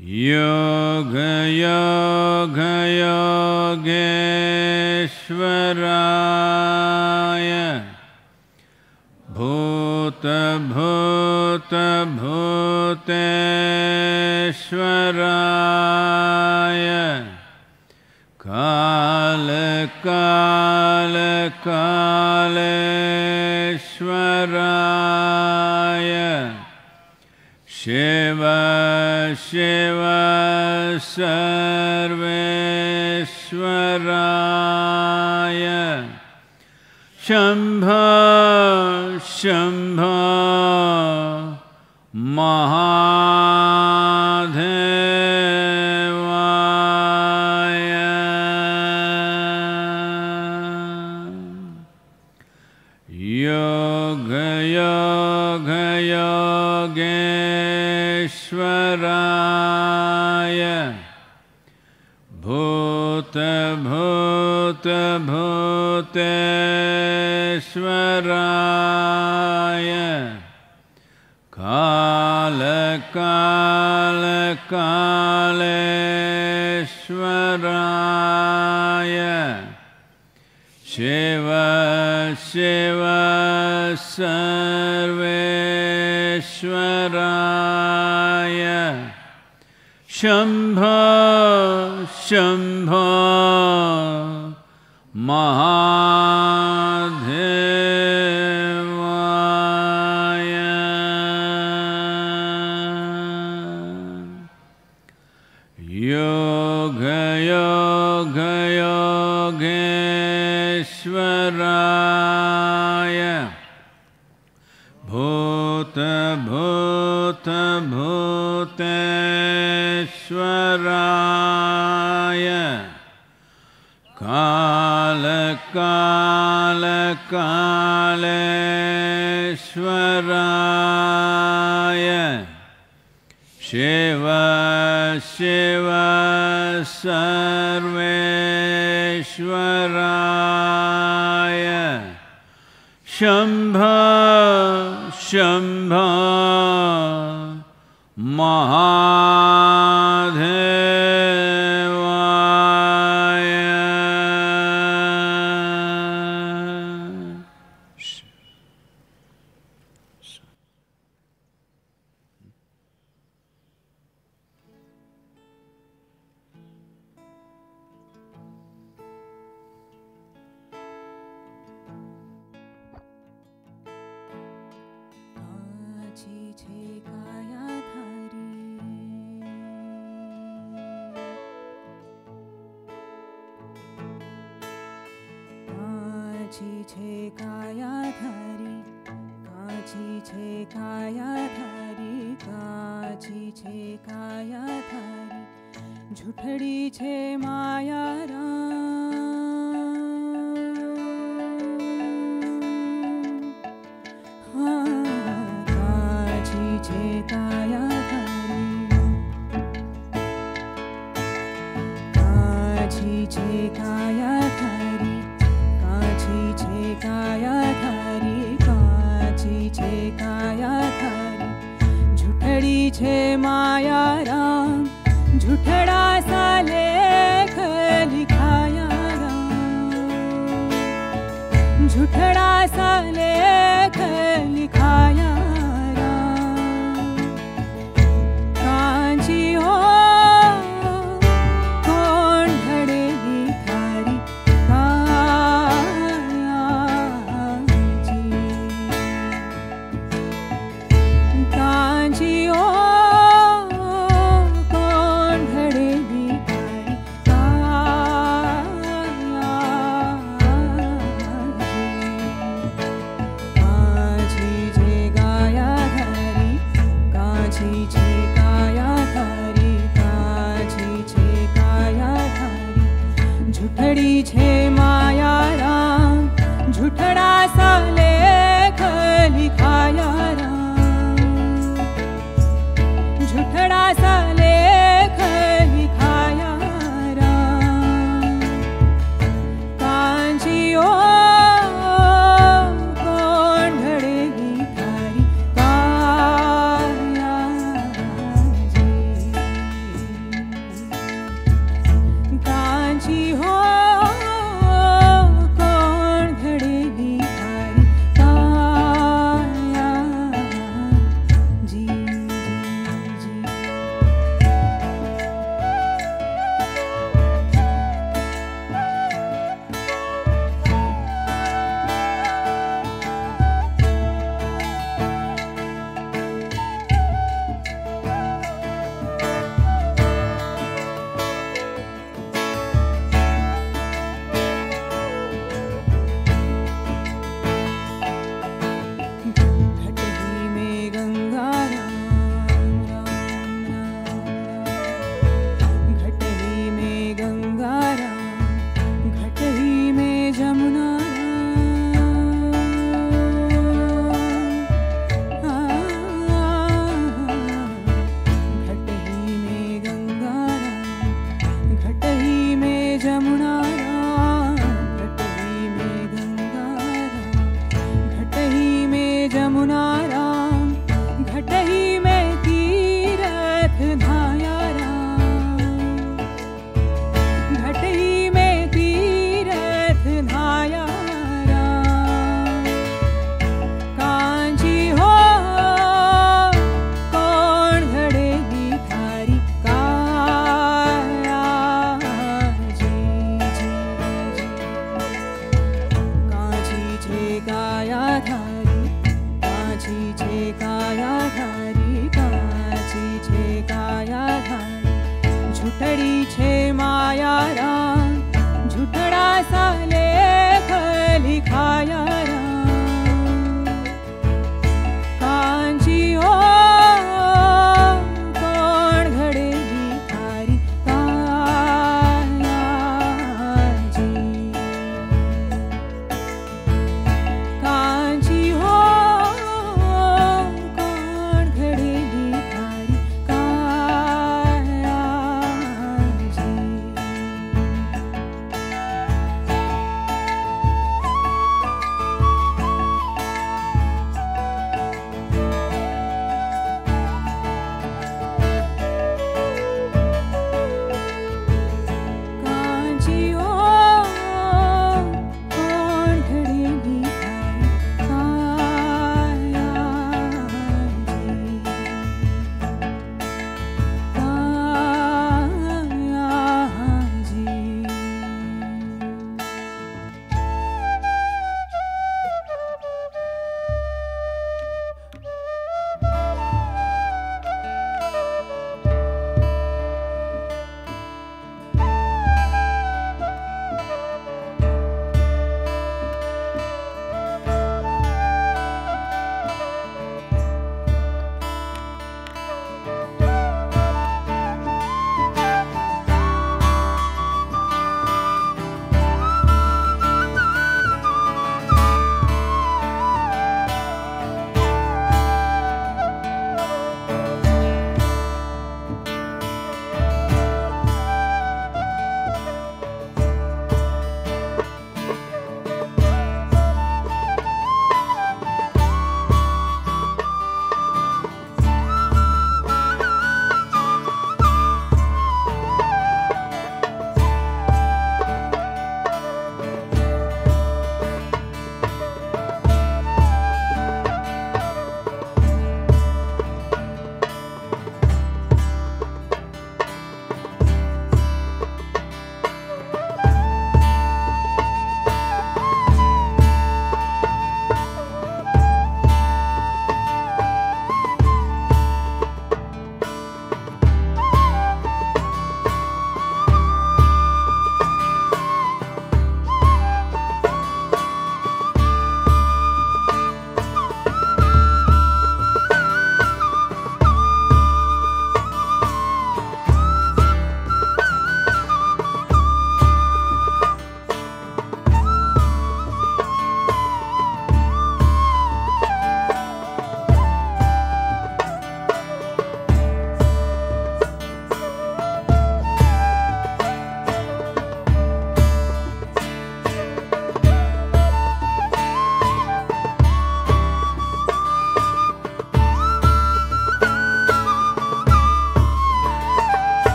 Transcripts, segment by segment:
योगयोगयोगेश्वराय भूतभूतभूतेश्वराय कालकालकालेश्वराय शिव शिव सर्वेश्वराय शम्भ शम्भ महादेवाय योगयोगयोगेश्वराय भूतभूतभूतेश्वराय कालकालकालेश्वराय शिव शिव सर्वेश्वराय शम्भ शम्भ महादेवाय योगयोगयोगेश्वराय भूतभूतभूतेश्वराय कालकालकालेश्वराय शिव शिव सर्वेश्वराय शम्भ शम्भ महादेवाय काची छे कायाधारी काची छे कायाधारी काची छे कायाधारी काची छे कायाधारी झूठड़ी छे माया राम काची छे कायाधारी काची छे कायाधारी काची छे कायाधारी काची छे कायाधारी झूठड़ी छे माया राम झूठड़ा सा लेख लिखाया राम झूठड़ा सा लेख लिखाया राम कांची हो कौन ढड़ेगी थारी कांची कांची हो कौन ढड़ेगी थारी कांची जे गाया धरी काची छे काया धारी काची छे काया धारी झूठड़ी छे माया राम झूठड़ा सा लेख लिखाया राम झूठड़ा सा लेख लिखाया राम कांची ओ कौन ढड़ेगी थारी काया जी ઘડી છે માયા રામ ઝૂઠડા સા લેખ લિખાયા રામ કાંચી હો કોણ ઘડે ભિખારી કાયાજી કાંચી હો કોણ ઘડે ભિખારી કાયાજી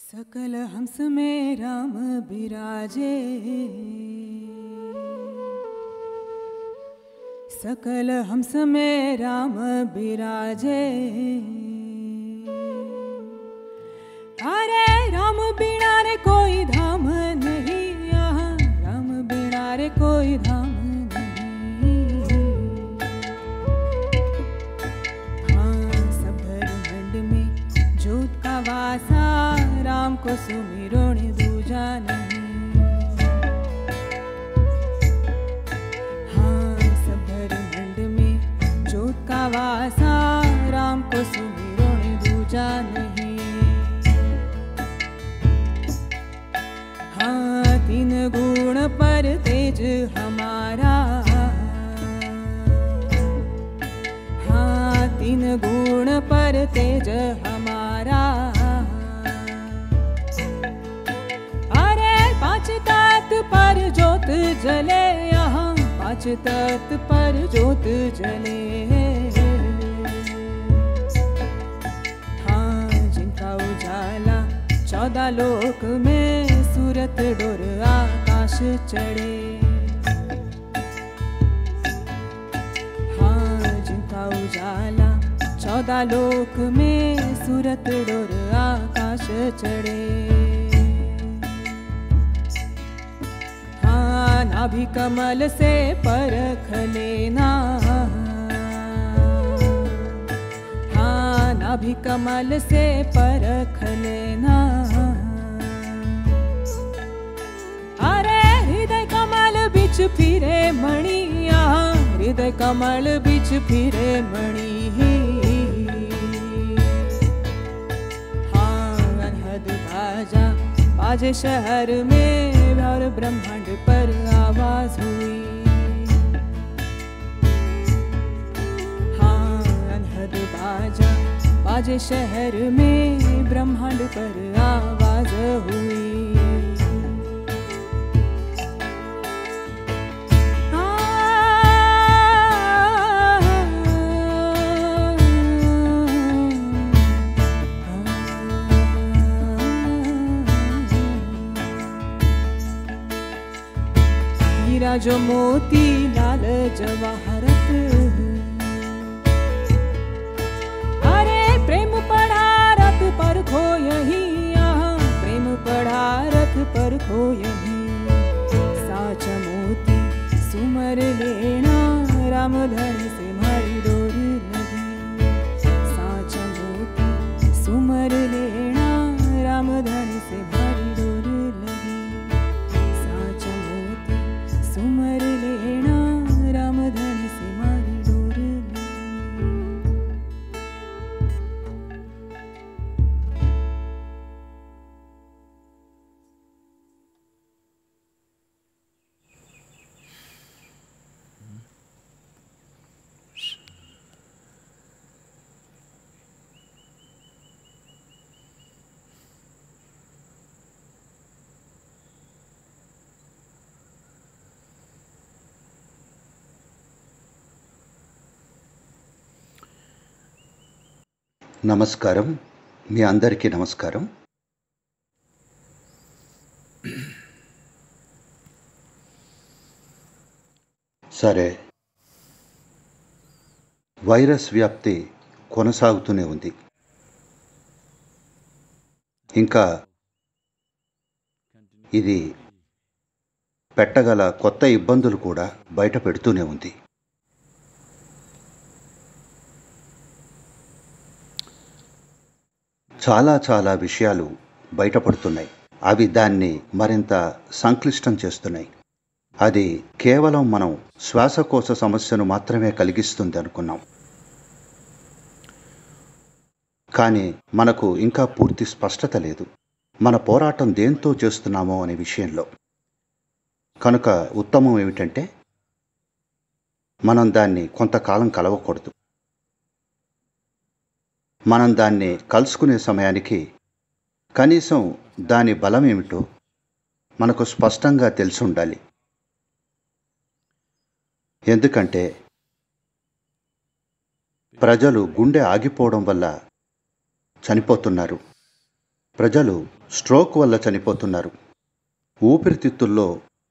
सकल हंस में राम बिराजे सकल हंस में राम बिराजे अरे राम बिना रे कोई धाम नहीं यहाँ राम बिना रे कोई धाम नहीं हाँ सब ब्रह्मांड में जोत का वासा राम को सुमिरो ने दूजा नहीं हाँ सब ब्रह्मांड में जोत का वासा राम को सुमिरो ने दूजा नहीं हाँ तीन गुण पर तेज हमारा हाँ तीन गुण पर तेज हमारा अरे पांच तत् पर ज्योत जले यहाँ पांच तत् पर ज्योत जले हाँ जिनका उजाला चौदह लोक में सूरत डोर आकाश चढ़े हाँ जिनका उजाला चौदह लोक में सूरत डोर आकाश चढ़े हाँ नाभि कमल से परख लेना हाँ नाभि कमल से परख लेना अरे हृदय कमल बिच फिरे मणि यहाँ हृदय कमल बिच फिरे मणि हाँ अनहद बाजा बाजे शहर में और ब्रह्मांड पर आवाज हुई हाँ अनहद बाजा बाजे शहर में ब्रह्मांड पर आवाज हुई हीरा जो मोती लाल जवाहरत अरे प्रेम पढ़ा रथ पर खो यही यहाँ प्रेम पढ़ा रथ पर खो यही साच मोती सुमर लेना राम धन से मारी डोर लगी साच मोती सुमर लेना राम धन से मारी डोर लगी साच मोती सुमर लेना राम धन से मारी डोर लगी నమస్కారం మీ అందరికీ నమస్కారం సరే వైరస్ వ్యాప్తి కొనసాగుతూనే ఉంది ఇంకా ఇది పెట్టగల కొత్త ఇబ్బందులు కూడా బయట పెడుతూనే ఉంది చాలా చాలా విషయాలు బయటపడుతున్నాయి అవి దాన్ని మరింత సంక్లిష్టం చేస్తున్నాయి అది కేవలం మనం శ్వాసకోశ సమస్యను మాత్రమే కలిగిస్తుంది అనుకున్నాం కానీ మనకు ఇంకా పూర్తి స్పష్టత లేదు మన పోరాటం దేంతో చేస్తున్నామో అనే విషయంలో కనుక ఉత్తమం ఏమిటంటే మనం దాన్ని కొంతకాలం కలవకూడదు మనం దాన్ని కలుసుకునే సమయానికి కనీసం దాని బలం ఏమిటో మనకు స్పష్టంగా తెలిసి ఉండాలి ఎందుకంటే ప్రజలు గుండె ఆగిపోవడం వల్ల చనిపోతున్నారు ప్రజలు స్ట్రోక్ వల్ల చనిపోతున్నారు ఊపిరితిత్తుల్లో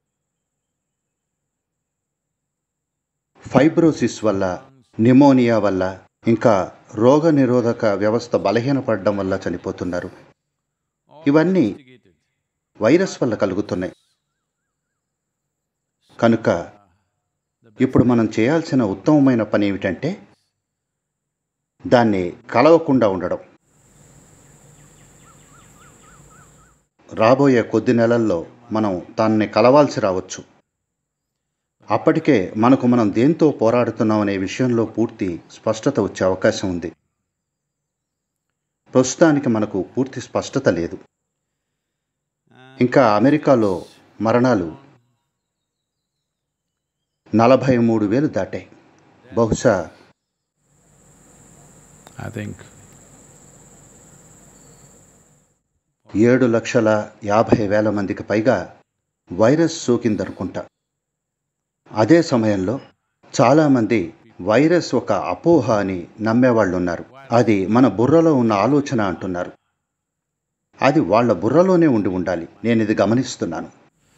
ఫైబ్రోసిస్ వల్ల నిమోనియా వల్ల ఇంకా రోగ నిరోధక వ్యవస్థ బలహీనపడడం వల్ల చనిపోతున్నారు ఇవన్నీ వైరస్ వల్ల కలుగుతున్నాయి కనుక ఇప్పుడు మనం చేయాల్సిన ఉత్తమమైన పని ఏమిటంటే దాన్ని కలవకుండా ఉండడం రాబోయే కొద్ది నెలల్లో మనం దాన్ని కలవాల్సి రావచ్చు అప్పటికే మనకు మనం దేంతో పోరాడుతున్నాం అనే విషయంలో పూర్తి స్పష్టత వచ్చే అవకాశం ఉంది ప్రస్తుతానికి మనకు పూర్తి స్పష్టత లేదు ఇంకా అమెరికాలో మరణాలు నలభై మూడు వేలు దాటాయి బహుశా I think ఏడు లక్షల యాభై వేల మందికి పైగా వైరస్ సోకిందనుకుంటా అదే సమయంలో చాలామంది వైరస్ ఒక అపోహ అని నమ్మేవాళ్ళు ఉన్నారు అది మన బుర్రలో ఉన్న ఆలోచన అంటున్నారు అది వాళ్ళ బుర్రలోనే ఉండి ఉండాలి నేను ఇది గమనిస్తున్నాను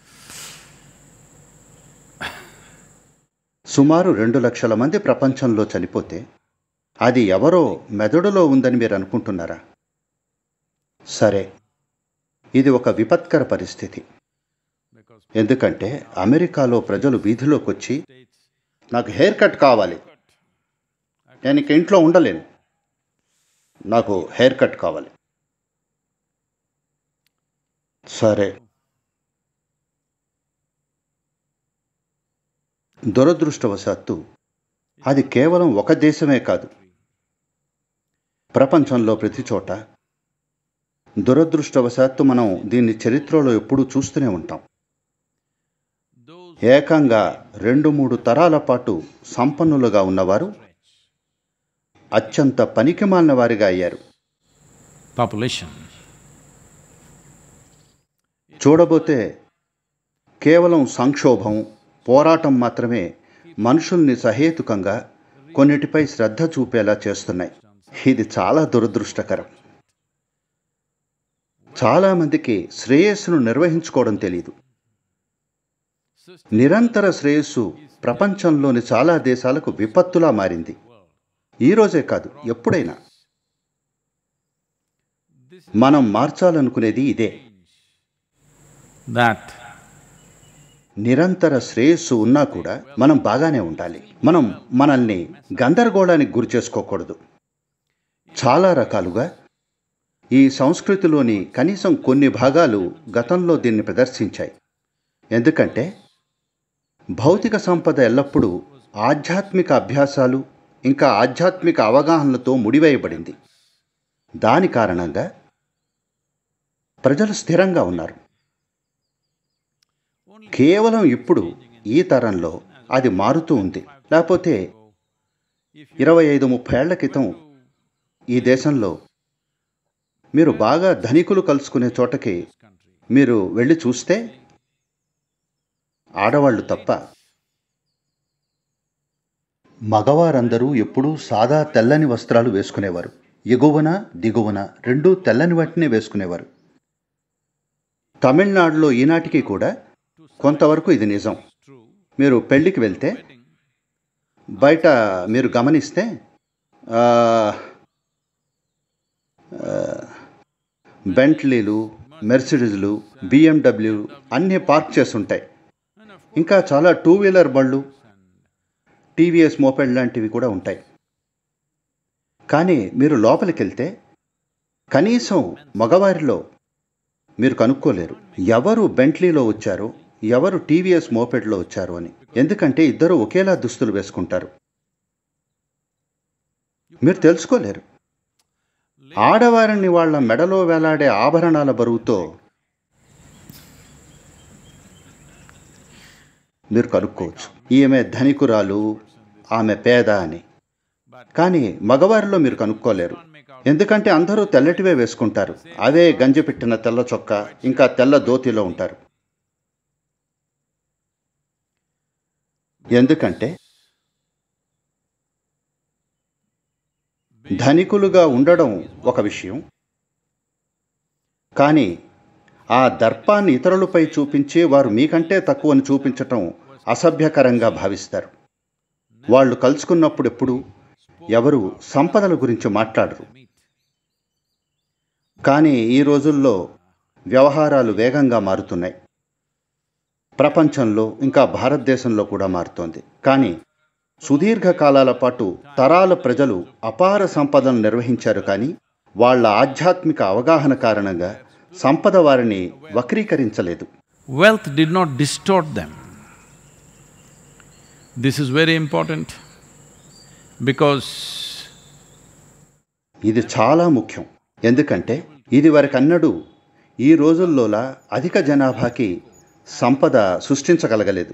సుమారు రెండు లక్షల మంది ప్రపంచంలో చనిపోతే అది ఎవరో మెదడులో ఉందని మీరు అనుకుంటున్నారా సరే ఇది ఒక విపత్కర పరిస్థితి because ఎందుకంటే అమెరికాలో ప్రజలు వీధిలోకి వచ్చి నాకు హెయిర్ కట్ కావాలి నేను ఇక ఇంట్లో ఉండలేను నాకు హెయిర్ కట్ కావాలి సరే దురదృష్టవశాత్తు అది కేవలం ఒక దేశమే కాదు ప్రపంచంలో ప్రతి చోట దురదృష్టవశాత్తు మనం దీన్ని చరిత్రలో ఎప్పుడూ చూస్తూనే ఉంటాం those ఏకంగా రెండు మూడు తరాల పాటు సంపన్నులుగా ఉన్నవారు అత్యంత పనికిమాలిన వారిగా అయ్యారు population చూడబోతే కేవలం సంక్షోభం పోరాటం మాత్రమే మనుషుల్ని సహేతుకంగా కొన్నిటిపై శ్రద్ధ చూపేలా చేస్తున్నాయి ఇది చాలా దురదృష్టకరం చాలామందికి శ్రేయస్సును నిర్వహించుకోవడం తెలియదు నిరంతర శ్రేయస్సు ప్రపంచంలోని చాలా దేశాలకు విపత్తులా మారింది ఈ రోజే కాదు ఎప్పుడైనా మనం మార్చాలనుకునేది ఇదే that నిరంతర శ్రేయస్సు ఉన్నా కూడా మనం బాగానే ఉండాలి మనం మనల్ని గందరగోళానికి గురి చేసుకోకూడదు చాలా రకాలుగా ఈ సంస్కృతిలోని కనీసం కొన్ని భాగాలు గతంలో దీన్ని ప్రదర్శించాయి ఎందుకంటే భౌతిక సంపద ఎల్లప్పుడూ ఆధ్యాత్మిక అభ్యాసాలు ఇంకా ఆధ్యాత్మిక అవగాహనలతో ముడివేయబడింది దాని కారణంగా ప్రజలు స్థిరంగా ఉన్నారు కేవలం ఇప్పుడు ఈ తరంలో అది మారుతూ ఉంది లేకపోతే ఇరవై ఐదు ముప్పై ఏళ్ల క్రితం ఈ దేశంలో మీరు బాగా ధనికులు కలుసుకునే చోటకి మీరు వెళ్ళి చూస్తే ఆడవాళ్ళు తప్ప మగవారందరూ ఎప్పుడూ సాదా తెల్లని వస్త్రాలు వేసుకునేవారు ఎగువన దిగువన రెండూ తెల్లని వాటినే వేసుకునేవారు తమిళనాడులో ఈనాటికి కూడా కొంతవరకు ఇది నిజం మీరు పెళ్ళికి వెళ్తే బయట మీరు గమనిస్తే ఆ, ఆ, బెంట్లీలు మెర్సిడీస్లు బిఎండబ్ల్యూ అన్నీ పార్క్ చేసి ఉంటాయి ఇంకా చాలా టూ వీలర్ బళ్ళు టీవీఎస్ మోపెడ్ లాంటివి కూడా ఉంటాయి కానీ మీరు లోపలికి వెళ్తే కనీసం మగవారిలో మీరు కనుక్కోలేరు ఎవరు బెంట్లీలో వచ్చారో ఎవరు టీవీఎస్ మోపెడ్లో వచ్చారు అని ఎందుకంటే ఇద్దరు ఒకేలా దుస్తులు వేసుకుంటారు మీరు తెలుసుకోలేరు ఆడవారిని వాళ్ళ మెడలో వేలాడే ఆభరణాల బరువుతో మీరు కనుక్కోవచ్చు ఈమె ధనికురాలు ఆమె పేద అని కానీ మగవారిలో మీరు కనుక్కోలేరు ఎందుకంటే అందరూ తెల్లటివే వేసుకుంటారు అవే గంజి పెట్టిన తెల్ల చొక్కా ఇంకా తెల్ల దోతిలో ఉంటారు ఎందుకంటే ధనికులుగా ఉండడం ఒక విషయం కానీ ఆ దర్పాన్ని ఇతరులపై చూపించి వారు మీకంటే తక్కువని చూపించటం అసభ్యకరంగా భావిస్తారు వాళ్ళు కలుసుకున్నప్పుడు ఎప్పుడు ఎవరు సంపదల గురించి మాట్లాడరు కానీ ఈ రోజుల్లో వ్యవహారాలు వేగంగా మారుతున్నాయి ప్రపంచంలో ఇంకా భారతదేశంలో కూడా మారుతోంది కానీ సుదీర్ఘ కాలాల పాటు తరాల ప్రజలు అపార సంపదను నిర్వహించారు కానీ వాళ్ళ ఆధ్యాత్మిక అవగాహన కారణంగా సంపద వారిని వక్రీకరించలేదు Wealth did not distort them. This is very important because ఇది చాలా ముఖ్యం ఎందుకంటే ఇది వరకన్నడూ ఈ రోజుల్లోలా అధిక జనాభాకి సంపద సృష్టించగలగలేదు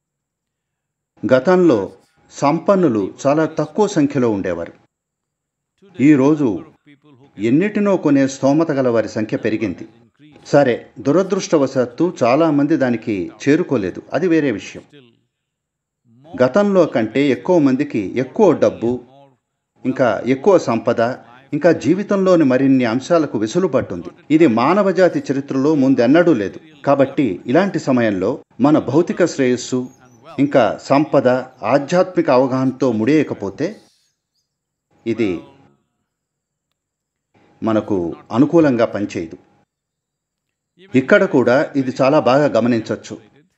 గతంలో సంపన్నులు చాలా తక్కువ సంఖ్యలో ఉండేవారు ఈరోజు ఎన్నిటినో కొనే స్తోమత గల వారి సంఖ్య పెరిగింది సరే దురదృష్టవశాత్తు చాలామంది దానికి చేరుకోలేదు అది వేరే విషయం గతంలో కంటే ఎక్కువ మందికి ఎక్కువ డబ్బు ఇంకా ఎక్కువ సంపద ఇంకా జీవితంలోని మరిన్ని అంశాలకు వెసులుబాటు ఉంది ఇది మానవజాతి చరిత్రలో ముందెన్నడూ లేదు కాబట్టి ఇలాంటి సమయంలో మన భౌతిక శ్రేయస్సు ఇంకా సంపద ఆధ్యాత్మిక అవగాహనతో ముడియకపోతే ఇది మనకు అనుకూలంగా పనిచేయదు ఇక్కడ కూడా ఇది చాలా బాగా గమనించవచ్చు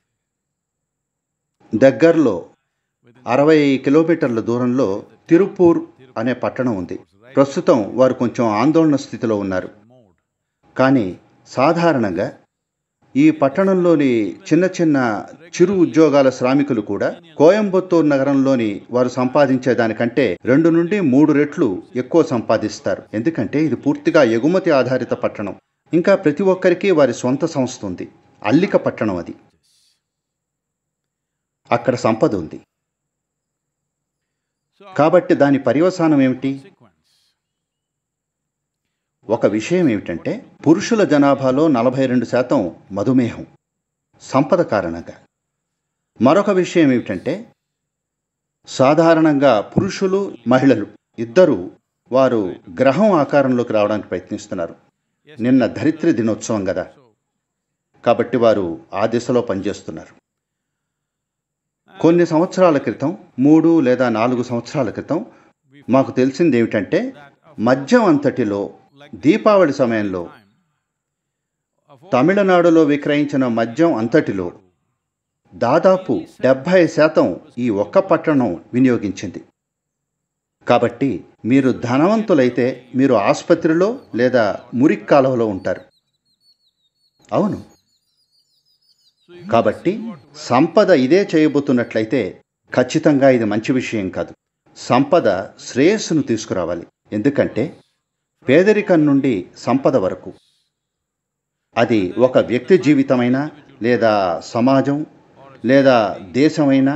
దగ్గరలో అరవై కిలోమీటర్ల దూరంలో తిరుపూర్ అనే పట్టణం ఉంది ప్రస్తుతం వారు కొంచెం ఆందోళన స్థితిలో ఉన్నారు కానీ సాధారణంగా ఈ పట్టణంలోని చిన్న చిన్న చిరు ఉద్యోగాల శ్రామికులు కూడా కోయంబత్తూర్ నగరంలోని వారు సంపాదించే దానికంటే రెండు నుండి మూడు రెట్లు ఎక్కువ సంపాదిస్తారు ఎందుకంటే ఇది పూర్తిగా ఎగుమతి ఆధారిత పట్టణం ఇంకా ప్రతి ఒక్కరికి వారి సొంత సంస్థ ఉంది అల్లిక పట్టణం అది అక్కడ సంపద ఉంది కాబట్టి దాని పర్యవసానం ఏమిటి ఒక విషయం ఏమిటంటే పురుషుల జనాభాలో నలభై రెండు శాతం మధుమేహం సంపద కారణంగా మరొక విషయం ఏమిటంటే సాధారణంగా పురుషులు మహిళలు ఇద్దరు వారు గ్రహం ఆకారంలోకి రావడానికి ప్రయత్నిస్తున్నారు నిన్న ధరిత్రి దినోత్సవం కదా కాబట్టి వారు ఆ దిశలో పనిచేస్తున్నారు కొన్ని సంవత్సరాల క్రితం మూడు లేదా నాలుగు సంవత్సరాల క్రితం మాకు తెలిసింది ఏమిటంటే మద్యం అంతటిలో దీపావళి సమయంలో తమిళనాడులో విక్రయించిన మద్యం అంతటిలో దాదాపు డెబ్భై శాతం ఈ ఒక్క పట్టణం వినియోగించింది కాబట్టి మీరు ధనవంతులైతే మీరు ఆసుపత్రిలో లేదా మురికి కాలువలో ఉంటారు అవును కాబట్టి సంపద ఇదే చేయబోతున్నట్లయితే ఖచ్చితంగా ఇది మంచి విషయం కాదు సంపద శ్రేయస్సును తీసుకురావాలి ఎందుకంటే పేదరికం నుండి సంపద వరకు అది ఒక వ్యక్తి జీవితమైనా లేదా సమాజం లేదా దేశమైనా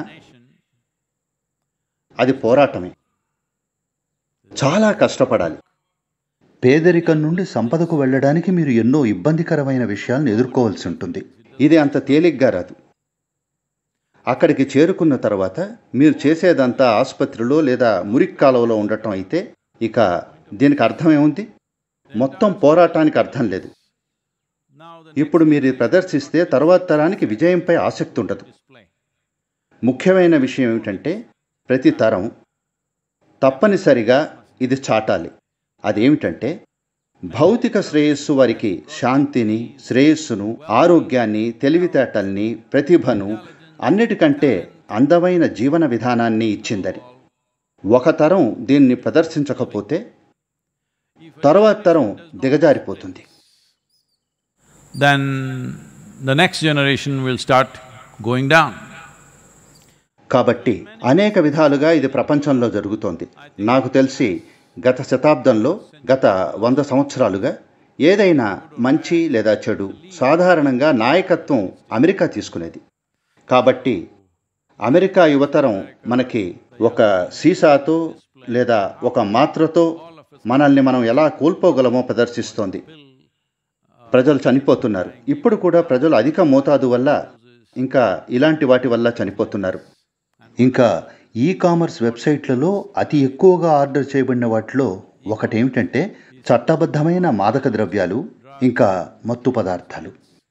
అది పోరాటమే చాలా కష్టపడాలి పేదరికం నుండి సంపదకు వెళ్ళడానికి మీరు ఎన్నో ఇబ్బందికరమైన విషయాలను ఎదుర్కోవాల్సి ఉంటుంది ఇది అంత తేలిగ్గా రాదు అక్కడికి చేరుకున్న తర్వాత మీరు చేసేదంతా ఆసుపత్రిలో లేదా మురికి కాలువలో ఉండటం అయితే ఇక దీనికి అర్థం ఏముంది మొత్తం పోరాటానికి అర్థం లేదు ఇప్పుడు మీరు ఇది ప్రదర్శిస్తే తర్వాత తరానికి విజయంపై ఆసక్తి ఉండదు ముఖ్యమైన విషయం ఏమిటంటే ప్రతి తరం తప్పనిసరిగా ఇది చాటాలి అదేమిటంటే భౌతిక శ్రేయస్సు వారికి శాంతిని శ్రేయస్సును ఆరోగ్యాన్ని తెలివితేటల్ని ప్రతిభను అన్నిటికంటే అందమైన జీవన విధానాన్ని ఇచ్చిందని ఒక తరం దీన్ని ప్రదర్శించకపోతే తర్వాత తరం దిగజారిపోతుంది then the next generation will start going down. కాబట్టి అనేక విధాలుగా ఇది ప్రపంచంలో జరుగుతోంది నాకు తెలిసి గత శతాబ్దంలో గత వంద సంవత్సరాలుగా ఏదైనా మంచి లేదా చెడు సాధారణంగా నాయకత్వం అమెరికా తీసుకునేది కాబట్టి అమెరికా యువతరం మనకి ఒక సీసాతో లేదా ఒక మాత్రతో మనల్ని మనం ఎలా కోల్పోగలమో ప్రదర్శిస్తోంది ప్రజలు చనిపోతున్నారు ఇప్పుడు కూడా ప్రజలు అధిక మోతాదు వల్ల ఇంకా ఇలాంటి వాటి వల్ల చనిపోతున్నారు ఇంకా ఈ కామర్స్ వెబ్సైట్లలో అతి ఎక్కువగా ఆర్డర్ చేయబడిన వాటిలో ఒకటేమిటంటే చట్టబద్ధమైన మాదక ద్రవ్యాలు ఇంకా మత్తు పదార్థాలు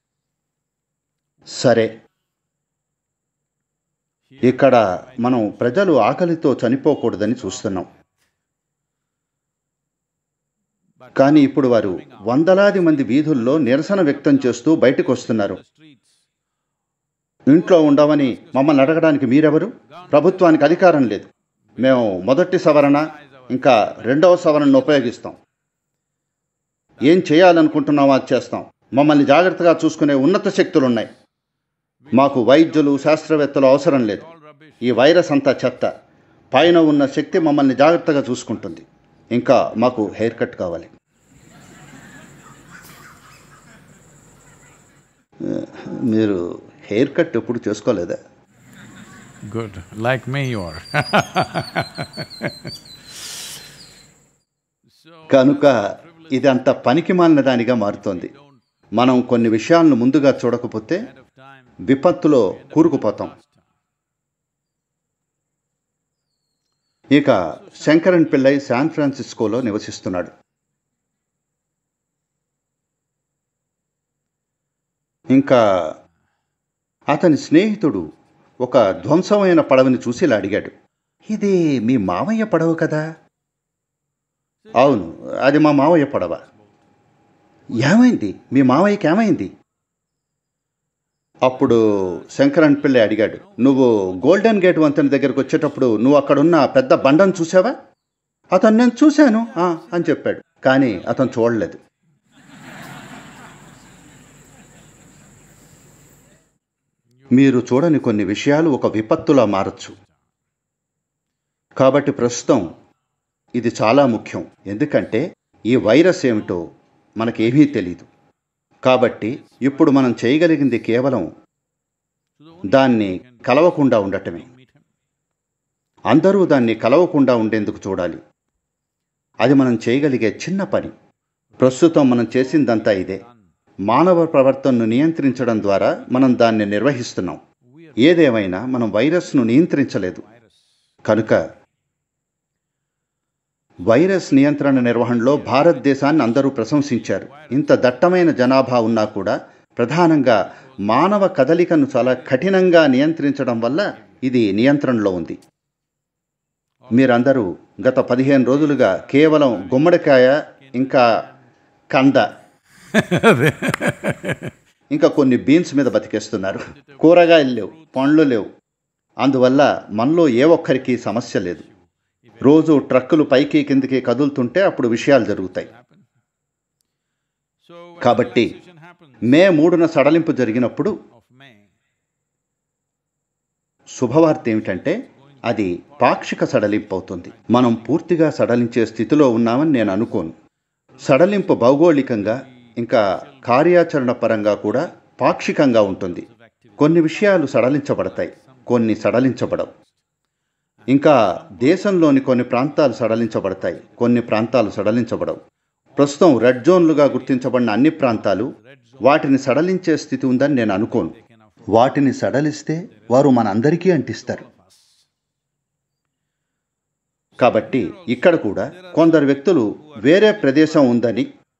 సరే ఇక్కడ మనం ప్రజలు ఆకలితో చనిపోకూడదని చూస్తున్నాం కానీ ఇప్పుడు వారు వందలాది మంది వీధుల్లో నిరసన వ్యక్తం చేస్తూ బయటకు వస్తున్నారు ఇంట్లో ఉండవని మమ్మల్ని అడగడానికి మీరెవరు ప్రభుత్వానికి అధికారం లేదు మేము మొదటి సవరణ ఇంకా రెండవ సవరణను ఉపయోగిస్తాం ఏం చేయాలనుకుంటున్నామో అది చేస్తాం మమ్మల్ని జాగ్రత్తగా చూసుకునే ఉన్నత శక్తులు ఉన్నాయి మాకు వైద్యులు శాస్త్రవేత్తలు అవసరం లేదు ఈ వైరస్ అంతా చెత్త పైన ఉన్న శక్తి మమ్మల్ని జాగ్రత్తగా చూసుకుంటుంది ఇంకా మాకు హెయిర్ కట్ కావాలి మీరు హెయిర్ కట్ ఎప్పుడు చేసుకోలేదా Good. Like me, you are. కనుక ఇది అంత పనికి మాలిన దానిగా మారుతోంది మనం కొన్ని విషయాలను ముందుగా చూడకపోతే విపత్తులో కూరుకుపోతాం ఇక శంకరన్ పిల్లై శాన్ ఫ్రాన్సిస్కోలో నివసిస్తున్నాడు ఇంకా అతని స్నేహితుడు ఒక ధ్వంసమైన పడవని చూసి ఇలా అడిగాడు ఇది మీ మావయ్య పడవ కదా అవును అది మా మావయ్య పడవ ఏమైంది మీ మావయ్యకి ఏమైంది అప్పుడు శంకరన్ పిల్లై అడిగాడు నువ్వు గోల్డెన్ గేట్ వంతెన దగ్గరకు వచ్చేటప్పుడు నువ్వు అక్కడున్న పెద్ద బండను చూసావా అతను నేను చూశాను "ఆ" అని చెప్పాడు కానీ అతను చూడలేదు మీరు చూడని కొన్ని విషయాలు ఒక విపత్తులా మారచ్చు కాబట్టి ప్రస్తుతం ఇది చాలా ముఖ్యం ఎందుకంటే ఈ వైరస్ ఏమిటో మనకేమీ తెలియదు కాబట్టి ఇప్పుడు మనం చేయగలిగింది కేవలం దాన్ని కలవకుండా ఉండటమే అందరూ దాన్ని కలవకుండా ఉండేందుకు చూడాలి అది మనం చేయగలిగే చిన్న పని ప్రస్తుతం మనం చేసిందంతా ఇదే మానవ ప్రవర్తనను నియంత్రించడం ద్వారా మనం దాన్ని నిర్వహిస్తున్నాం ఏదేమైనా మనం వైరస్ను నియంత్రించలేదు కనుక వైరస్ నియంత్రణ నిర్వహణలో భారతదేశాన్ని అందరూ ప్రశంసించారు ఇంత దట్టమైన జనాభా ఉన్నా కూడా ప్రధానంగా మానవ కదలికను చాలా కఠినంగా నియంత్రించడం వల్ల ఇది నియంత్రణలో ఉంది మీరందరూ గత పదిహేను రోజులుగా కేవలం గుమ్మడికాయ ఇంకా కంద ఇంకా కొన్ని బీన్స్ మీద బతికేస్తున్నారు కూరగాయలు లేవు పండ్లు లేవు అందువల్ల మనలో ఏ ఒక్కరికి సమస్య లేదు రోజు ట్రక్కులు పైకి కిందికి కదులుతుంటే అప్పుడు విషయాలు జరుగుతాయి కాబట్టి మే మూడున సడలింపు జరిగినప్పుడు శుభవార్త ఏమిటంటే అది పాక్షిక సడలింపు అవుతుంది మనం పూర్తిగా సడలించే స్థితిలో ఉన్నామని నేను అనుకోను సడలింపు భౌగోళికంగా ఇంకా కార్యాచరణ పరంగా కూడా పాక్షికంగా ఉంటుంది కొన్ని విషయాలు సడలించబడతాయి కొన్ని సడలించబడవు ఇంకా దేశంలోని కొన్ని ప్రాంతాలు సడలించబడతాయి కొన్ని ప్రాంతాలు సడలించబడవు ప్రస్తుతం రెడ్ జోన్లుగా గుర్తించబడిన అన్ని ప్రాంతాలు వాటిని సడలించే స్థితి ఉందని నేను అనుకోను వాటిని సడలిస్తే వారు మనందరికీ అంటిస్తారు కాబట్టి ఇక్కడ కూడా కొందరు వ్యక్తులు వేరే ప్రదేశం ఉందని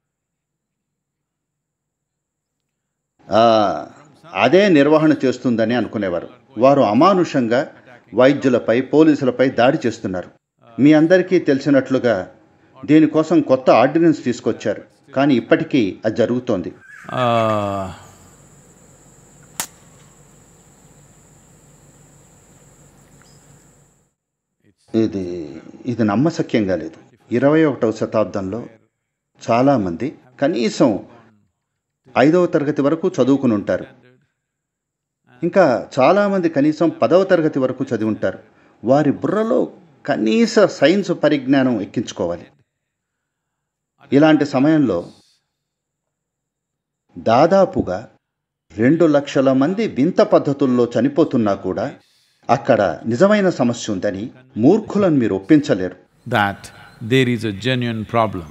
ఆ, అదే నిర్వహణ చేస్తుందని అనుకునేవారు వారు అమానుషంగా వైద్యులపై పోలీసులపై దాడి చేస్తున్నారు మీ అందరికీ తెలిసినట్లుగా దీనికోసం కొత్త ఆర్డినెన్స్ తీసుకొచ్చారు కానీ ఇప్పటికీ అది జరుగుతోంది Uh, ఇది ఇది నమ్మశక్యంగా లేదు ఇరవై ఒకటవ శతాబ్దంలో చాలామంది కనీసం ఐదవ తరగతి వరకు చదువుకుని ఉంటారు ఇంకా చాలామంది కనీసం పదవ తరగతి వరకు చదివి ఉంటారు వారి బుర్రలో కనీస సైన్స్ పరిజ్ఞానం ఎక్కించుకోవాలి ఇలాంటి సమయంలో దాదాపుగా రెండు లక్షల మంది వింత పద్ధతుల్లో చనిపోతున్నా కూడా అక్కడ నిజమైన సమస్య ఉందని మూర్ఖులను మీరు ఒప్పించలేరు that there is a genuine problem.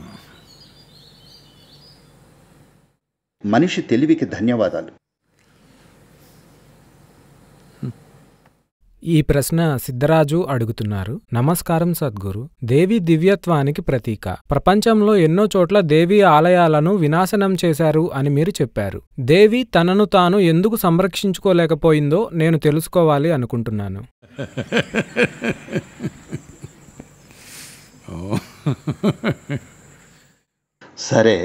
మనిషి తెలివికి ధన్యవాదాలు ఈ ప్రశ్న సిద్ధరాజు అడుగుతున్నారు నమస్కారం సద్గురు దేవి దివ్యత్వానికి ప్రతీక ప్రపంచంలో ఎన్నో చోట్ల దేవి ఆలయాలను వినాశనం చేశారు అని మీరు చెప్పారు దేవి తనను తాను ఎందుకు సంరక్షించుకోలేకపోయిందో నేను తెలుసుకోవాలి అనుకుంటున్నాను సరే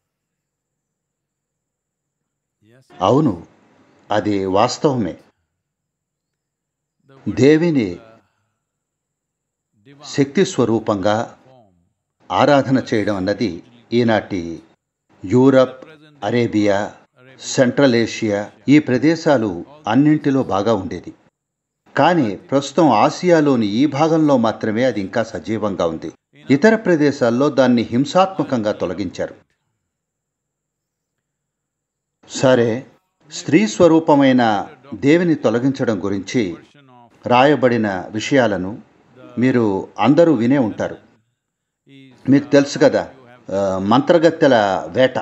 అవును అది వాస్తవమే దేవిని శక్తి స్వరూపంగా ఆరాధన చేయడం అన్నది ఈనాటి యూరప్ అరేబియా సెంట్రల్ ఏషియా ఈ ప్రదేశాలు అన్నింటిలో బాగా ఉండేది కానీ ప్రస్తుతం ఆసియాలోని ఈ భాగంలో మాత్రమే అది ఇంకా సజీవంగా ఉంది ఇతర ప్రదేశాల్లో దాన్ని హింసాత్మకంగా తొలగించారు సరే స్త్రీ స్వరూపమైన దేవిని తొలగించడం గురించి రాయబడిన విషయాలను మీరు అందరూ వినే ఉంటారు మీకు తెలుసు కదా ఆ, మంత్రగత్తెల వేట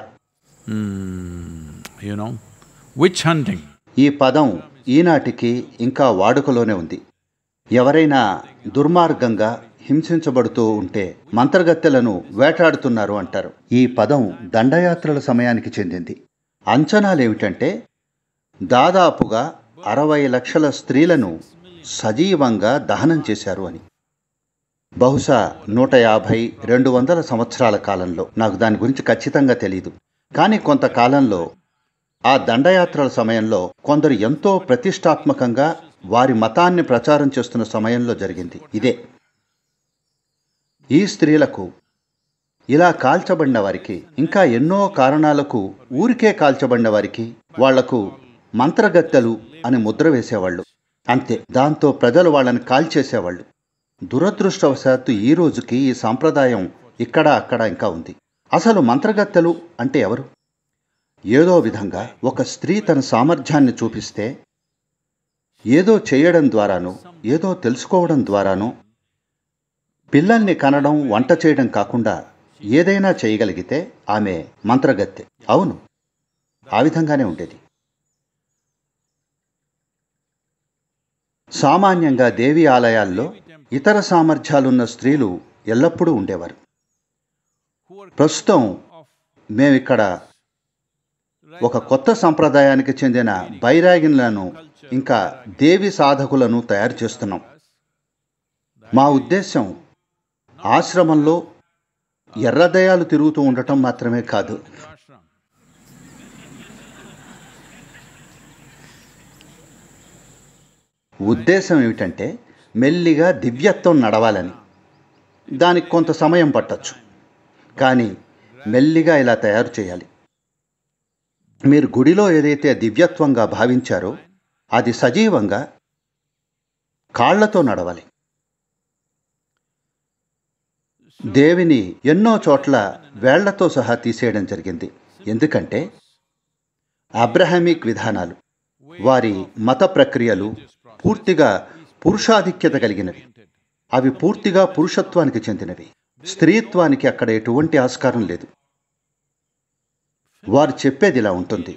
you know, witch hunting. ఈ పదం ఈనాటికి ఇంకా వాడుకలోనే ఉంది ఎవరైనా దుర్మార్గంగా హింసించబడుతూ ఉంటే మంత్రగత్తెలను వేటాడుతున్నారు అంటారు ఈ పదం దండయాత్రల సమయానికి చెందింది అంచనాలేమిటంటే దాదాపుగా అరవై లక్షల స్త్రీలను సజీవంగా దహనం చేశారు అని బహుశా నూట యాభై రెండు వందల సంవత్సరాల కాలంలో నాకు దాని గురించి ఖచ్చితంగా తెలియదు కానీ కొంతకాలంలో ఆ దండయాత్రల సమయంలో కొందరు ఎంతో ప్రతిష్టాత్మకంగా వారి మతాన్ని ప్రచారం చేస్తున్న సమయంలో జరిగింది ఇదే ఈ స్త్రీలకు ఇలా కాల్చబడిన వారికి ఇంకా ఎన్నో కారణాలకు ఊరికే కాల్చబడిన వారికి వాళ్లకు మంత్రగత్తెలు అని ముద్ర వేసేవాళ్ళు అంతే దాంతో ప్రజలు వాళ్ళని కాల్చేసేవాళ్ళు దురదృష్టవశాత్తు ఈ రోజుకి ఈ సాంప్రదాయం ఇక్కడ అక్కడ ఇంకా ఉంది అసలు మంత్రగత్తెలు అంటే ఎవరు ఏదో విధంగా ఒక స్త్రీ తన సామర్థ్యాన్ని చూపిస్తే ఏదో చేయడం ద్వారానో ఏదో తెలుసుకోవడం ద్వారానో పిల్లల్ని కనడం వంట చేయడం కాకుండా ఏదైనా చేయగలిగితే ఆమె మంత్రగత్తె అవును ఆ విధంగానే ఉండేది సామాన్యంగా దేవి ఆలయాల్లో ఇతర సామర్థ్యాలున్న స్త్రీలు ఎల్లప్పుడూ ఉండేవారు ప్రస్తుతం మేమిక్కడ ఒక కొత్త సంప్రదాయానికి చెందిన బైరాగిన్లను ఇంకా దేవి సాధకులను తయారు చేస్తున్నాం మా ఉద్దేశం ఆశ్రమంలో ఎర్రదయాలు తిరుగుతూ ఉండటం మాత్రమే కాదు ఉద్దేశం ఏమిటంటే మెల్లిగా దివ్యత్వం నడవాలని దానికి కొంత సమయం పట్టచ్చు కానీ మెల్లిగా ఇలా తయారు చేయాలి మీరు గుడిలో ఏదైతే దివ్యత్వంగా భావించారో అది సజీవంగా కాళ్లతో నడవాలి దేవిని ఎన్నో చోట్ల వేళ్లతో సహా తీసేయడం జరిగింది ఎందుకంటే అబ్రహామిక్ విధానాలు వారి మత ప్రక్రియలు పూర్తిగా పురుషాధిక్యత కలిగినవి అవి పూర్తిగా పురుషత్వానికి చెందినవి స్త్రీత్వానికి అక్కడ ఎటువంటి ఆస్కారం లేదు వారు చెప్పేది ఇలా ఉంటుంది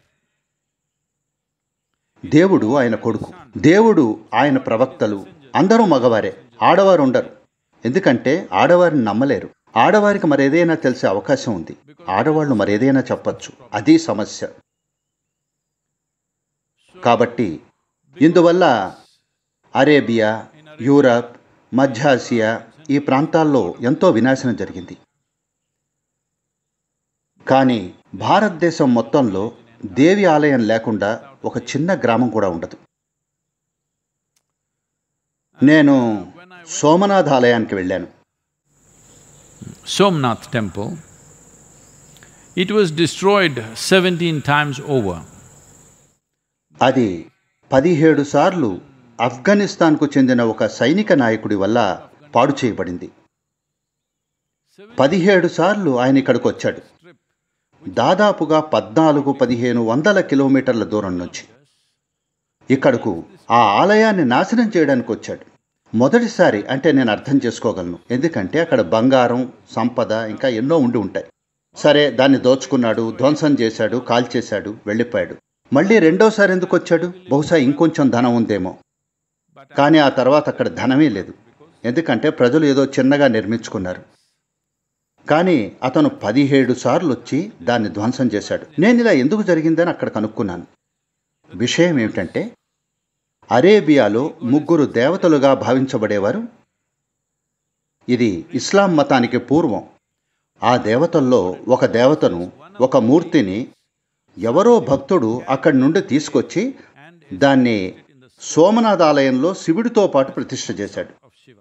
దేవుడు ఆయన కొడుకు దేవుడు ఆయన ప్రవక్తలు అందరూ మగవారే ఆడవారు ఉండరు ఎందుకంటే ఆడవారిని నమ్మలేరు ఆడవారికి మరేదైనా తెలిసే అవకాశం ఉంది ఆడవాళ్ళు మరేదైనా చెప్పచ్చు అది సమస్య కాబట్టి ఇందువల్ల అరేబియా యూరప్ మధ్య ఆసియా ఈ ప్రాంతాల్లో ఎంతో వినాశనం జరిగింది కానీ భారతదేశం మొత్తంలో దేవి ఆలయం లేకుండా ఒక చిన్న గ్రామం కూడా ఉండదు నేను సోమనాథ్ ఆలయానికి వెళ్ళాను Somnath temple, it was destroyed 17 times over. అది పదిహేడు సార్లు ఆఫ్ఘనిస్తాన్కు చెందిన ఒక సైనిక నాయకుడి వల్ల పాడు చేయబడింది పదిహేడు సార్లు ఆయన ఇక్కడికి వచ్చాడు దాదాపుగా పద్నాలుగు పదిహేను వందల కిలోమీటర్ల దూరం నుంచి ఇక్కడకు ఆ ఆలయాన్ని నాశనం చేయడానికి వచ్చాడు మొదటిసారి అంటే నేను అర్థం చేసుకోగలను ఎందుకంటే అక్కడ బంగారం సంపద ఇంకా ఎన్నో ఉండి ఉంటాయి సరే దాన్ని దోచుకున్నాడు ధ్వంసం చేశాడు కాల్చేశాడు వెళ్ళిపోయాడు మళ్ళీ రెండోసారి ఎందుకు వచ్చాడు బహుశా ఇంకొంచెం ధనం ఉందేమో కానీ ఆ తర్వాత అక్కడ ధనమే లేదు ఎందుకంటే ప్రజలు ఏదో చిన్నగా నిర్మించుకున్నారు కానీ అతను పదిహేడు సార్లు వచ్చి దాన్ని ధ్వంసం చేశాడు నేను ఇలా ఎందుకు జరిగిందని అక్కడ కనుక్కున్నాను విషయం ఏమిటంటే అరేబియాలో ముగ్గురు దేవతలుగా భావించబడేవారు ఇది ఇస్లాం మతానికి పూర్వం ఆ దేవతల్లో ఒక దేవతను ఒక మూర్తిని ఎవరో భక్తుడు అక్కడి నుండి తీసుకొచ్చి దాన్ని సోమనాథ ఆలయంలో శివుడితో పాటు ప్రతిష్ఠ చేశాడు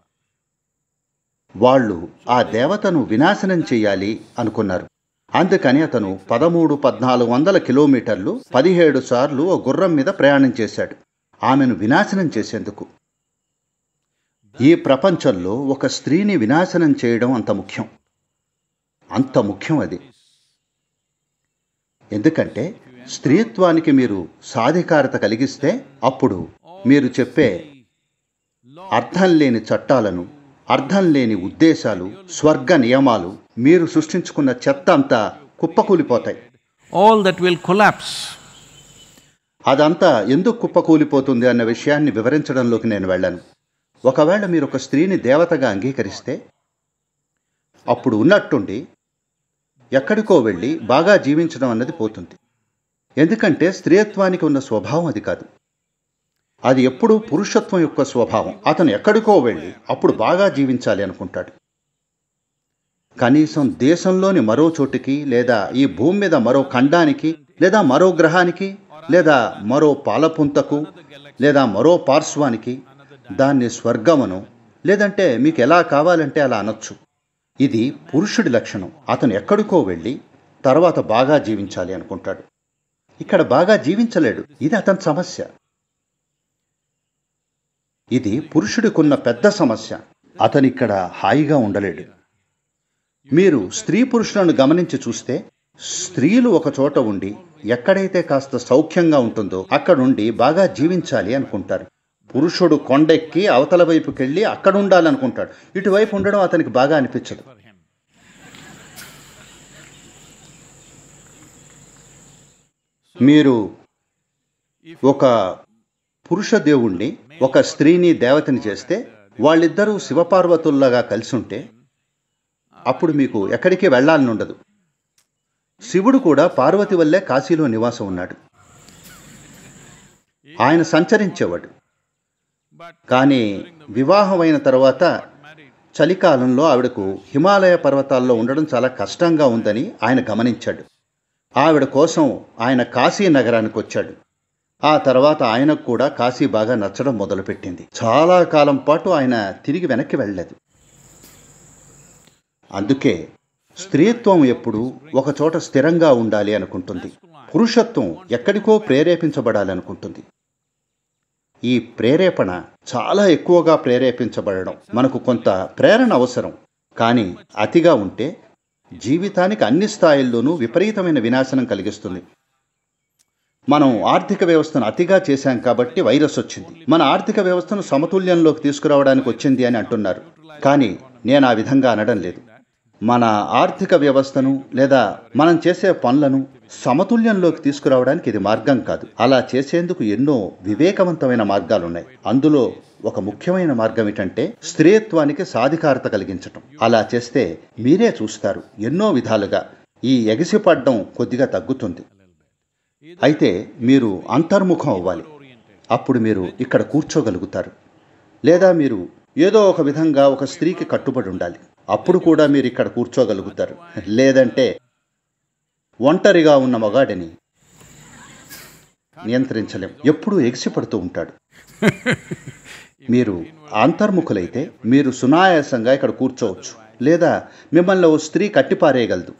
వాళ్ళు ఆ దేవతను వినాశనం చేయాలి అనుకున్నారు అందుకని అతను పదమూడు పద్నాలుగు వందల కిలోమీటర్లు పదిహేడు సార్లు ఓ గుర్రం మీద ప్రయాణం చేశాడు ఆమెను వినాశనం చేసేందుకు ఈ ప్రపంచంలో ఒక స్త్రీని వినాశనం చేయడం అంత ముఖ్యం అంత ముఖ్యం అది ఎందుకంటే స్త్రీత్వానికి మీరు సాధికారత కలిగిస్తే అప్పుడు మీరు చెప్పే అర్థం లేని చట్టాలను అర్థం లేని ఉద్దేశాలు స్వర్గ నియమాలు మీరు సృష్టించుకున్న చెత్త అంతా కుప్పకూలిపోతాయి all that will collapse. అదంతా ఎందుకు కుప్పకూలిపోతుంది అన్న విషయాన్ని వివరించడంలోకి నేను వెళ్ళను ఒకవేళ మీరు ఒక స్త్రీని దేవతగా అంగీకరిస్తే అప్పుడు ఉన్నట్టుండి ఎక్కడికో వెళ్ళి బాగా జీవించడం అన్నది పోతుంది ఎందుకంటే స్త్రీత్వానికి ఉన్న స్వభావం అది కాదు అది ఎప్పుడూ పురుషత్వం యొక్క స్వభావం అతను ఎక్కడికో వెళ్ళి అప్పుడు బాగా జీవించాలి అనుకుంటాడు కనీసం దేశంలోని మరో చోటుకి లేదా ఈ భూమి మీద మరో ఖండానికి లేదా మరో గ్రహానికి లేదా మరో పాలపుంతకు లేదా మరో పార్శ్వానికి దాన్ని స్వర్గమను లేదంటే మీకు ఎలా కావాలంటే అలా అనొచ్చు ఇది పురుషుడి లక్షణం అతను ఎక్కడికో వెళ్ళి తర్వాత బాగా జీవించాలి అనుకుంటాడు ఇక్కడ బాగా జీవించలేడు ఇది అతని సమస్య ఇది పురుషుడికున్న పెద్ద సమస్య అతను ఇక్కడ హాయిగా ఉండలేడు మీరు స్త్రీ పురుషులను గమనించి చూస్తే స్త్రీలు ఒక చోట ఉండి ఎక్కడైతే కాస్త సౌఖ్యంగా ఉంటుందో అక్కడుండి బాగా జీవించాలి అనుకుంటారు పురుషుడు కొండెక్కి అవతల వైపుకెళ్ళి అక్కడ ఉండాలనుకుంటాడు ఇటువైపు ఉండడం అతనికి బాగా అనిపించదు మీరు ఒక పురుష దేవుణ్ణి ఒక స్త్రీని దేవతని చేస్తే వాళ్ళిద్దరూ శివపార్వతుల్లాగా కలిసి ఉంటే అప్పుడు మీకు ఎక్కడికి వెళ్ళాలని ఉండదు శివుడు కూడా పార్వతి వల్లే కాశీలో నివాసం ఉన్నాడు ఆయన సంచరించేవాడు కానీ వివాహమైన తర్వాత చలికాలంలో ఆవిడకు హిమాలయ పర్వతాల్లో ఉండడం చాలా కష్టంగా ఉందని ఆయన గమనించాడు ఆవిడ కోసం ఆయన కాశీ నగరానికి వచ్చాడు ఆ తర్వాత ఆయనకు కూడా కాశీ బాగా నచ్చడం మొదలుపెట్టింది చాలా కాలం పాటు ఆయన తిరిగి వెనక్కి వెళ్ళలేదు అందుకే స్త్రీత్వం ఎప్పుడు ఒక చోట స్థిరంగా ఉండాలి అనుకుంటుంది పురుషత్వం ఎక్కడికో ప్రేరేపించబడాలనుకుంటుంది ఈ ప్రేరేపణ చాలా ఎక్కువగా ప్రేరేపించబడడం మనకు కొంత ప్రేరణ అవసరం కానీ అతిగా ఉంటే జీవితానికి అన్ని స్థాయిల్లోనూ విపరీతమైన వినాశనం కలిగిస్తుంది మనం ఆర్థిక వ్యవస్థను అతిగా చేశాం కాబట్టి వైరస్ వచ్చింది మన ఆర్థిక వ్యవస్థను సమతుల్యంలోకి తీసుకురావడానికి వచ్చింది అని అంటున్నారు కానీ నేను ఆ విధంగా అనడం లేదు మన ఆర్థిక వ్యవస్థను లేదా మనం చేసే పనులను సమతుల్యంలోకి తీసుకురావడానికి ఇది మార్గం కాదు అలా చేసేందుకు ఎన్నో వివేకవంతమైన మార్గాలున్నాయి అందులో ఒక ముఖ్యమైన మార్గం ఏంటంటే స్త్రీత్వానికి సాధికారత కలిగించటం అలా చేస్తే మీరే చూస్తారు ఎన్నో విధాలుగా ఈ ఎగసిపడ్డం కొద్దిగా తగ్గుతుంది అయితే మీరు అంతర్ముఖం అవ్వాలి అప్పుడు మీరు ఇక్కడ కూర్చోగలుగుతారు లేదా మీరు ఏదో ఒక విధంగా ఒక స్త్రీకి కట్టుబడి ఉండాలి అప్పుడు కూడా మీరు ఇక్కడ కూర్చోగలుగుతారు లేదంటే ఒంటరిగా ఉన్న మగాడిని నియంత్రించలేం ఎప్పుడూ ఎగిసిపడుతూ ఉంటాడు మీరు అంతర్ముఖులైతే మీరు సునాయాసంగా ఇక్కడ కూర్చోవచ్చు లేదా మిమ్మల్ని ఓ స్త్రీ కట్టిపారేయగలదు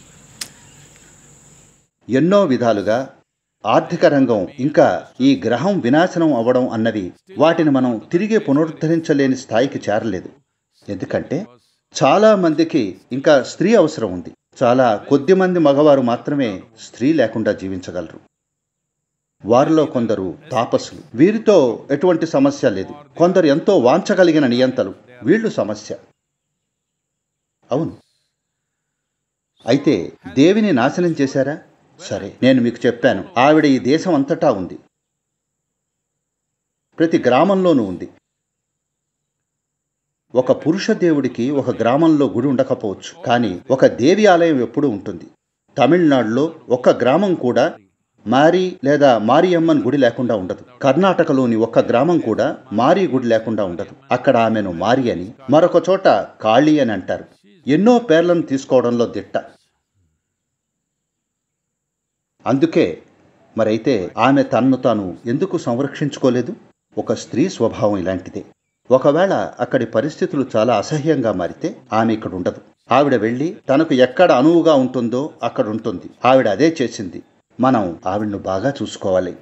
ఎన్నో విధాలుగా ఆర్థిక రంగం ఇంకా ఈ గ్రహం వినాశనం అవ్వడం అన్నవి వాటిని మనం తిరిగి పునరుద్ధరించలేని స్థాయికి చేరలేదు ఎందుకంటే చాలా మందికి ఇంకా స్త్రీ అవసరం ఉంది చాలా కొద్ది మంది మగవారు మాత్రమే స్త్రీ లేకుండా జీవించగలరు వారిలో కొందరు తాపసులు వీరితో ఎటువంటి సమస్య లేదు కొందరు ఎంతో వాంచగలిగిన నియంతలు వీళ్ళు సమస్య అవును అయితే దేవిని నాశనం చేశారా సరే నేను మీకు చెప్పాను ఆవిడ ఈ దేశం అంతటా ఉంది ప్రతి గ్రామంలోనూ ఉంది ఒక పురుష దేవుడికి ఒక గ్రామంలో గుడి ఉండకపోవచ్చు కానీ ఒక దేవి ఆలయం ఎప్పుడూ ఉంటుంది తమిళనాడులో ఒక్క గ్రామం కూడా మారి లేదా మారియమ్మన్ గుడి లేకుండా ఉండదు కర్ణాటకలోని ఒక్క గ్రామం కూడా మారి గుడి లేకుండా ఉండదు అక్కడ ఆమెను మారి అని మరొక చోట కాళీ అని అంటారు ఎన్నో పేర్లను తీసుకోవడంలో దిట్ట అందుకే మరైతే ఆమె తన్ను తాను ఎందుకు సంరక్షించుకోలేదు ఒక స్త్రీ స్వభావం ఇలాంటిదే ఒకవేళ అక్కడి పరిస్థితులు చాలా అసహ్యంగా మారితే ఆమె ఇక్కడ ఉండదు ఆవిడ వెళ్ళి తనకు ఎక్కడ అనువుగా ఉంటుందో అక్కడ ఉంటుంది ఆవిడ అదే చేసింది మనం ఆవిడను బాగా చూసుకోవాలి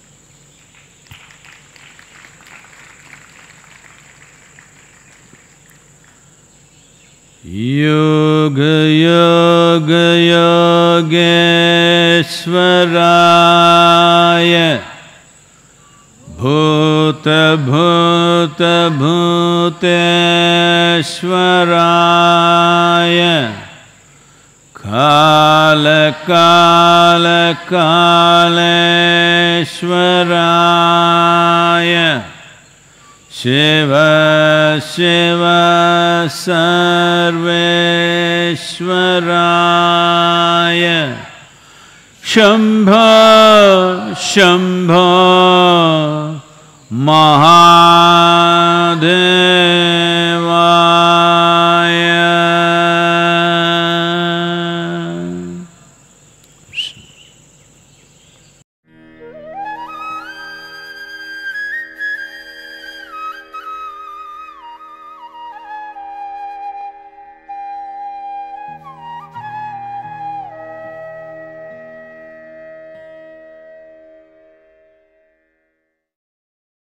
योगयोगयोगेश्वराय भूतभूतभूतेश्वराय कालकालकालेश्वराय शिव शिव सर्वेश्वराय शम्भ शम्भ महादेव